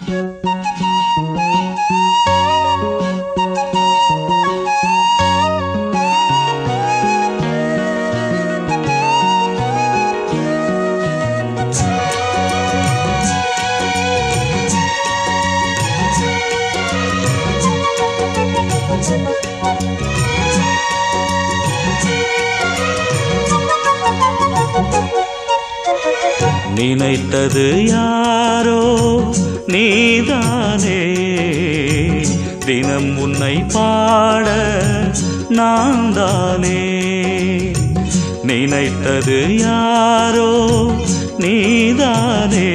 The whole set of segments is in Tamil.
நினைத்தது யாரோ நீதானே தினம் உன்னை பாட நான் தானே நினைத்தது யாரோ நீதானே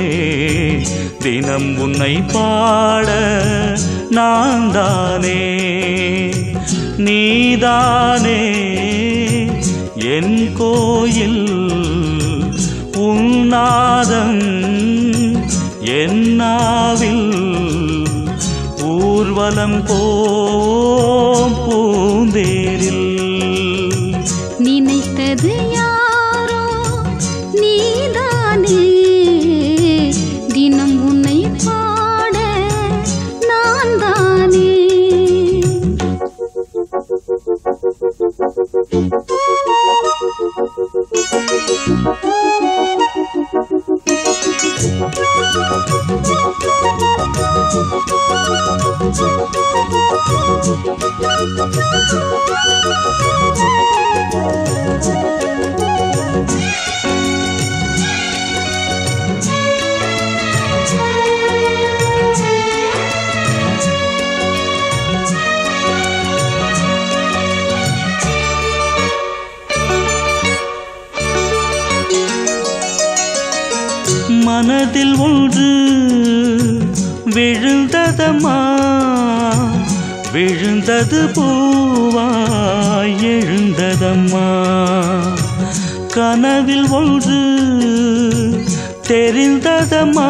தினம் உன்னை பாட நான் தானே நீதானே என் கோயில் உன்னாதம் என்னாவில் ஊர்வலம் போம் பூந்தேரில் நினைத்தது யாரோ நீதானே தினம் உன்னை பாட நான் தானே மனதில் ஒன்று விழுந்ததம்மா விழுந்தது பூவாய் எழுந்ததம்மா கனவில் ஒன்று தெரிந்ததம்மா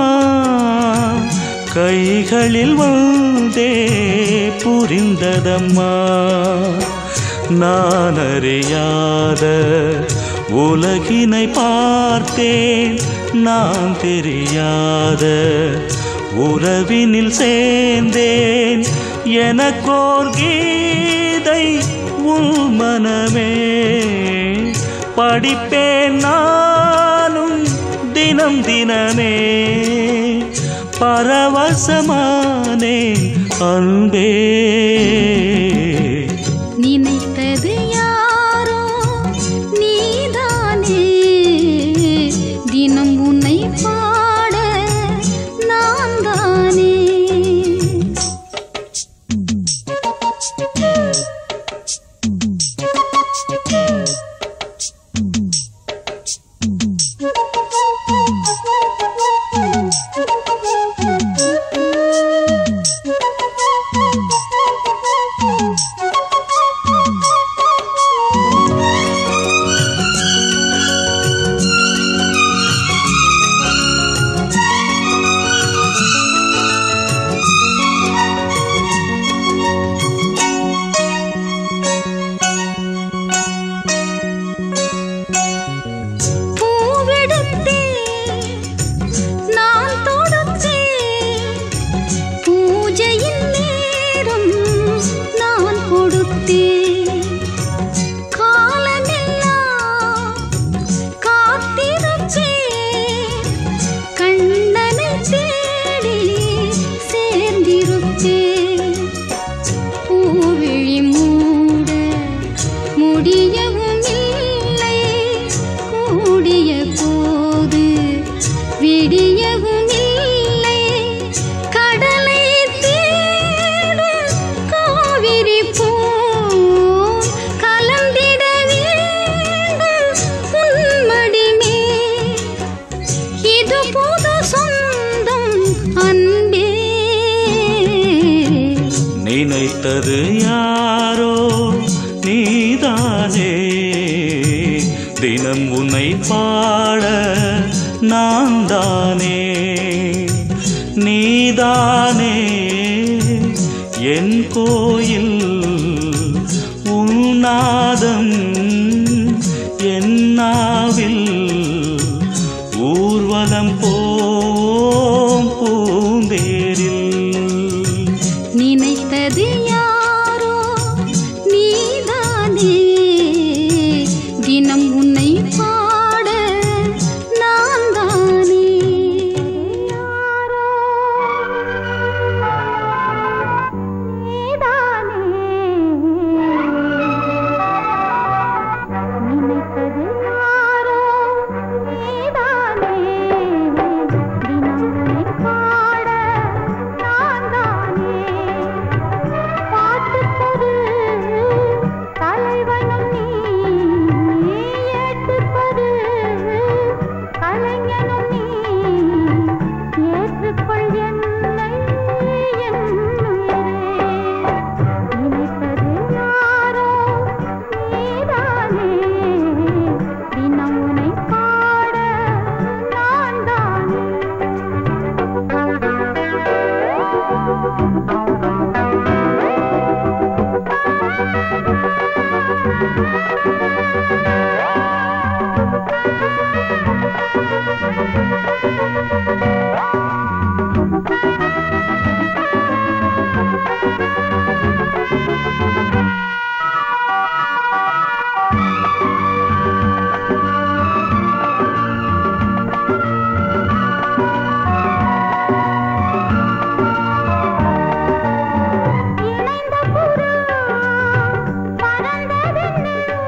கைகளில் வந்தே புரிந்ததம்மா நான் அறியாத உலகினை பார்த்தேன் நான் தெரியாத உறவினில் சேர்ந்தேன் எனக்கோர் கீதை உள் மனமே படிப்பேன் நானும் தினம் தினமே பரவசமானேன் அன்பே நினைத்தது யாரோ நீதானே தினம் உன்னை பாட நான் தானே பூவெடுத்தேன் நான் தொடுத்தேன் பூஜையின் நேரம் நான் கொடுத்தேன் காலமெல்லாம் காத்திருப்பேன் கண்ணனை தேடி சேர்ந்திருப்பேன் பூவிழி மூட முடியவும் இல்லை கூடிய போது விடியவும் இல்லை கடலை தேடும் காவிரி போல் கலந்திட வேண்டும் உன்மடிமே இது புது சொந்தம் அன்பே நினைத்தது யாரோ நீதானே தினம் உன்னை பாட நான் தானே நீதானே என் கோயில் உன்னாதம் என்னாவில் ஊர்வலம் போம் பூ பூந்தேரில் நினைத்தது யாரோ நீதானே தினம் உன்னை பாட நான் தானே யாரோ நீதானே நினைத்தது யாரோ நீதானே தினம் உன்னை பாட நான் தானே பாட்டுக்கொரு தலைவனும் நீ ஏற்றுக்கொரு கலைஞனும் நீ ஏற்றுக்கொள் என்னை என்னுயிரே நினைத்தது யாரோ நீதானே தினம் உன்னை பாட நான் தானே இணைந்த புறா பறந்ததென்ன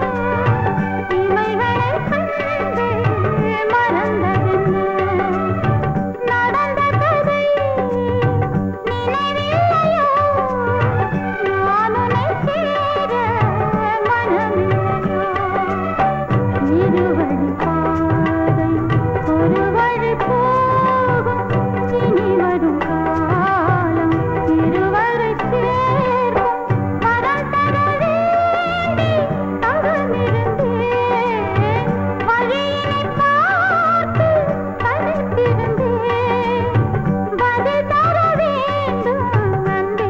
இமைகளை கண்டு மறந்ததென்ன நடந்த கதை நினைவில்லையோ நான் உன்னை சேர மனமில்லையோ இருவழி பாதை ஒரு வழி போகும் இனி வரும் காலம் இருவரை சேர்க்கும் வரம் தர வேண்டி தவமிருந்தேன் வழியினை பார்த்து தனித்திருந்தேன் பதில் தர வேண்டும் அன்பே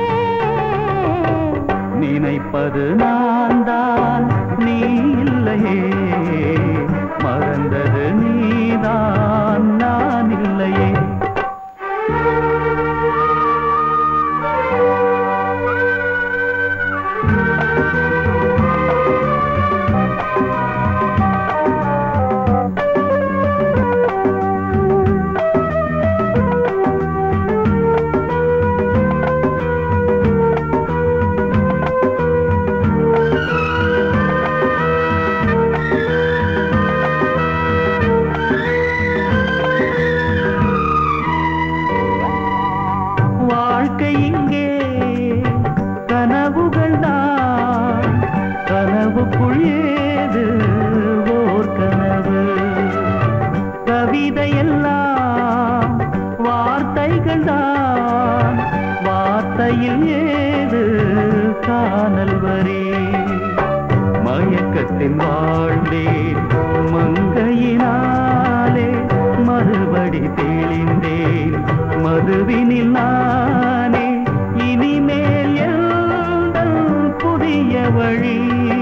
நினைப்பது நான் தான் நீ இல்லையே மறந்தது நீதான் நான் இல்லையே வாழ்க்கை இங்கே கனவுகள் தான் கனவுக்குள் ஏது ஓர் கனவு கவிதையெல்லாம் வார்த்தைகள் தான் வார்த்தையில் ஏது காணல் வரி மயக்கத்தின் வாழ்ந்தேன் மங்கையினாலே மறுபடி தெளிந்தேன் மதுவினில் நானே இனிமேல் எங்கள் புதிய வழி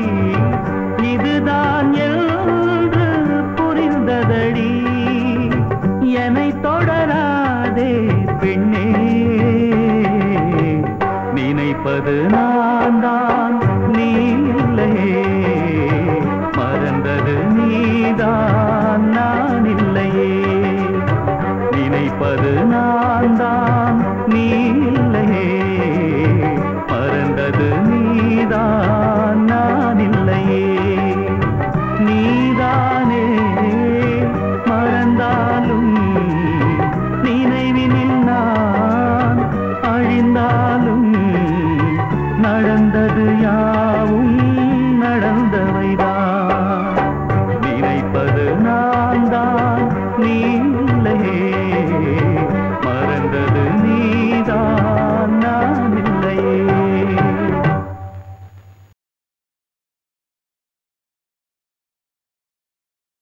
இதுதான் என்று புரிந்ததடி என்னை தொடராதே பெண்ணே நினைப்பது நான் தான் நீ இல்லையே மறந்தது நீதான் நான் இல்லையே நினைப்பது நான் தான் நீ இல்லையே மறந்தது நீதான் நான் இல்லையே நீதானே மறந்தாலும் நினைவினில் நான் அழிந்தாலும் நடந்தது யார்